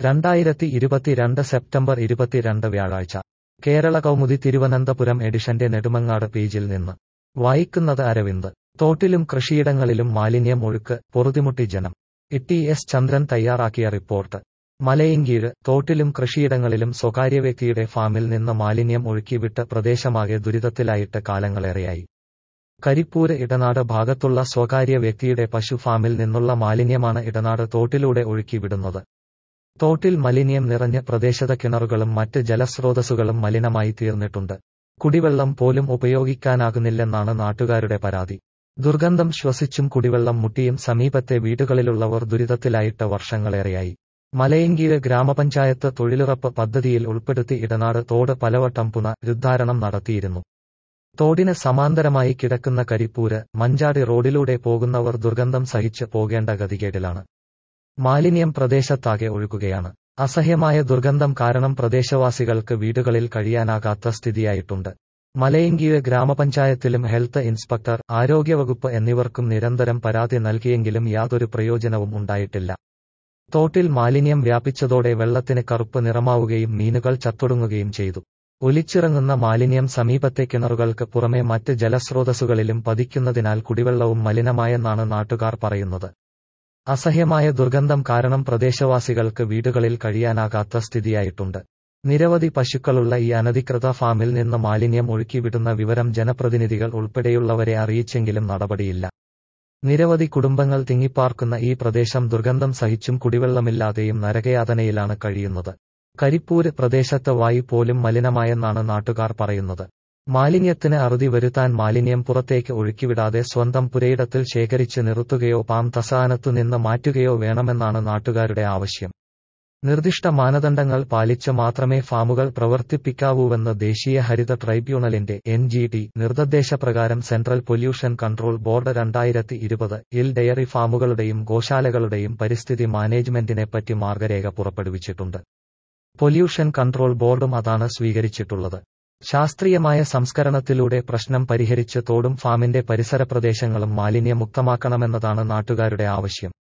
രണ്ടായിരത്തി ഇരുപത്തിരണ്ട് സെപ്റ്റംബർ ഇരുപത്തിരണ്ട് വ്യാഴാഴ്ച കേരള കൗമുദി തിരുവനന്തപുരം എഡിഷന്റെ നെടുമങ്ങാട് പേജിൽ നിന്ന് വായിക്കുന്നത് അരവിന്ദ് തോട്ടിലും കൃഷിയിടങ്ങളിലും മാലിന്യം ഒഴുക്ക് പൊറുതിമുട്ടി ജനം ഇ എസ് ചന്ദ്രൻ തയ്യാറാക്കിയ റിപ്പോർട്ട് മലയിൻകീഴ് തോട്ടിലും കൃഷിയിടങ്ങളിലും സ്വകാര്യ വ്യക്തിയുടെ ഫാമിൽ നിന്ന് മാലിന്യം ഒഴുക്കിവിട്ട് പ്രദേശമാകെ ദുരിതത്തിലായിട്ട് കാലങ്ങളേറെയായി കരിപ്പൂര് ഇടനാട് ഭാഗത്തുള്ള സ്വകാര്യ വ്യക്തിയുടെ പശു ഫാമിൽ നിന്നുള്ള മാലിന്യമാണ് ഇടനാട് തോട്ടിലൂടെ ഒഴുക്കിവിടുന്നത് തോട്ടിൽ മലിനീയം നിറഞ്ഞ പ്രദേശത്തെ കിണറുകളും മറ്റ് ജലസ്രോതസ്സുകളും മലിനമായി തീർന്നിട്ടുണ്ട് കുടിവെള്ളം പോലും ഉപയോഗിക്കാനാകുന്നില്ലെന്നാണ് നാട്ടുകാരുടെ പരാതി ദുർഗന്ധം ശ്വസിച്ചും കുടിവെള്ളം മുട്ടിയും സമീപത്തെ വീടുകളിലുള്ളവർ ദുരിതത്തിലായിട്ട് വർഷങ്ങളേറെയായി മലയങ്കീഴ് ഗ്രാമപഞ്ചായത്ത് തൊഴിലുറപ്പ് പദ്ധതിയിൽ ഉൾപ്പെടുത്തി ഇടനാട് തോട് പലവട്ടം പുനരുദ്ധാരണം നടത്തിയിരുന്നു തോടിന് സമാന്തരമായി കിടക്കുന്ന കരിപ്പൂര് മഞ്ചാടി റോഡിലൂടെ പോകുന്നവർ ദുർഗന്ധം സഹിച്ച് പോകേണ്ട ഗതികേടിലാണ് മാലിന്യം പ്രദേശത്താകെ ഒഴുകുകയാണ് അസഹ്യമായ ദുർഗന്ധം കാരണം പ്രദേശവാസികൾക്ക് വീടുകളിൽ കഴിയാനാകാത്ത സ്ഥിതിയായിട്ടുണ്ട് മലയങ്കീഴ് ഗ്രാമപഞ്ചായത്തിലും ഹെൽത്ത് ഇൻസ്പെക്ടർ ആരോഗ്യവകുപ്പ് എന്നിവർക്കും നിരന്തരം പരാതി നൽകിയെങ്കിലും യാതൊരു പ്രയോജനവും ഉണ്ടായിട്ടില്ല തോട്ടിൽ മാലിന്യം വ്യാപിച്ചതോടെ വെള്ളത്തിന് കറുപ്പ് നിറമാവുകയും മീനുകൾ ചത്തൊടുങ്ങുകയും ചെയ്തു ഒലിച്ചിറങ്ങുന്ന മാലിന്യം സമീപത്തെ കിണറുകൾക്ക് പുറമെ മറ്റ് ജലസ്രോതസ്സുകളിലും പതിക്കുന്നതിനാൽ കുടിവെള്ളവും മലിനമായെന്നാണ് നാട്ടുകാർ പറയുന്നത് അസഹ്യമായ ദുർഗന്ധം കാരണം പ്രദേശവാസികൾക്ക് വീടുകളിൽ കഴിയാനാകാത്ത സ്ഥിതിയായിട്ടുണ്ട് നിരവധി പശുക്കളുള്ള ഈ അനധികൃത ഫാമിൽ നിന്ന് മാലിന്യം ഒഴുക്കിവിടുന്ന വിവരം ജനപ്രതിനിധികൾ ഉൾപ്പെടെയുള്ളവരെ അറിയിച്ചെങ്കിലും നടപടിയില്ല നിരവധി കുടുംബങ്ങൾ തിങ്ങിപ്പാർക്കുന്ന ഈ പ്രദേശം ദുർഗന്ധം സഹിച്ചും കുടിവെള്ളമില്ലാതെയും നരകയാതനയിലാണ് കഴിയുന്നത് കരിപ്പൂര് പ്രദേശത്ത് വായു പോലും മലിനമായെന്നാണ് നാട്ടുകാർ പറയുന്നത് മാലിന്യത്തിന് അറുതി വരുത്താൻ മാലിന്യം പുറത്തേക്ക് ഒഴുക്കിവിടാതെ സ്വന്തം പുരയിടത്തിൽ ശേഖരിച്ച് നിർത്തുകയോ പാം തസാനത്തു നിന്ന് മാറ്റുകയോ വേണമെന്നാണ് നാട്ടുകാരുടെ ആവശ്യം നിർദ്ദിഷ്ട മാനദണ്ഡങ്ങൾ പാലിച്ച് മാത്രമേ ഫാമുകൾ പ്രവർത്തിപ്പിക്കാവൂവെന്ന് ദേശീയ ഹരിത ട്രൈബ്യൂണലിന്റെ എൻ ജി ടി നിർദ്ദേശപ്രകാരം സെൻട്രൽ പൊല്യൂഷൻ കൺട്രോൾ ബോർഡ് രണ്ടായിരത്തി ഇരുപത് ഇൽ ഡയറി ഫാമുകളുടെയും ഗോശാലകളുടെയും പരിസ്ഥിതി മാനേജ്മെന്റിനെപ്പറ്റി മാർഗരേഖ പുറപ്പെടുവിച്ചിട്ടുണ്ട് പൊല്യൂഷൻ കൺട്രോൾ ബോർഡും അതാണ് സ്വീകരിച്ചിട്ടുള്ളത് ശാസ്ത്രീയമായ സംസ്കരണത്തിലൂടെ പ്രശ്നം പരിഹരിച്ച് തോടും ഫാമിന്റെ പരിസര പ്രദേശങ്ങളും മാലിന്യമുക്തമാക്കണമെന്നതാണ് നാട്ടുകാരുടെ ആവശ്യം